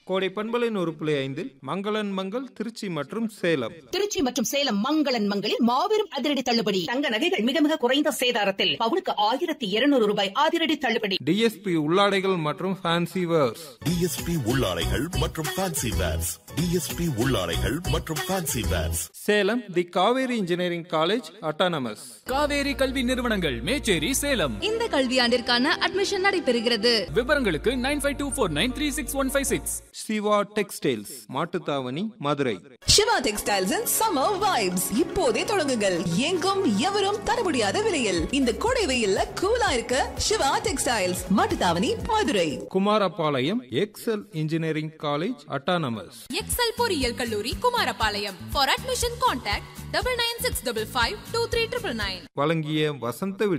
கோடை பண்பலின் ஒரு புள்ளி ஐந்தில் மங்களன் மங்கள் திருச்சி மற்றும் சேலம் திருச்சி மற்றும் சேலம் மங்களன் மங்களில் மாபெரும் அதிரடி தள்ளுபடி தங்க நகைகள் மிக மிக குறைந்த சேதாரத்தில் பவுனுக்கு ஆயிரத்தி இருநூறு ரூபாய் அதிரடி தள்ளுபடி டிஎஸ்பி உள்ளாடைகள் மற்றும் ஃபேன்சி வேர்ஸ் டிஎஸ்பி உள்ளாடைகள் மற்றும் ஃபேன்சி வேர்ஸ் டிஎஸ்பி உள்ளாடைகள் மற்றும் fancy wears Salem the Kaveri engineering college autonomous Kaveri கல்வி நிறுவனங்கள் மேச்சேரி சேலம் இந்த கல்வியாண்டிற்கான அட்மிஷன் நடைபெறுகிறது விவரங்களுக்கு nine five two four nine three six one five six Siva textiles Mattuthavani Madurai Siva textiles and summer vibes இப்போதே தொடங்குங்கள் எங்கும் எவரும் தர முடியாத விலையில் இந்த கோடை வெயில்ல கூலா இருக்க Siva textiles Mattuthavani Madurai Kumarapalayam Excel engineering college autonomous Excel பொறியியல் கல்லூரி Kumarapalayam for admission contact double nine six double five two three triple nine வழங்கிய வசந்த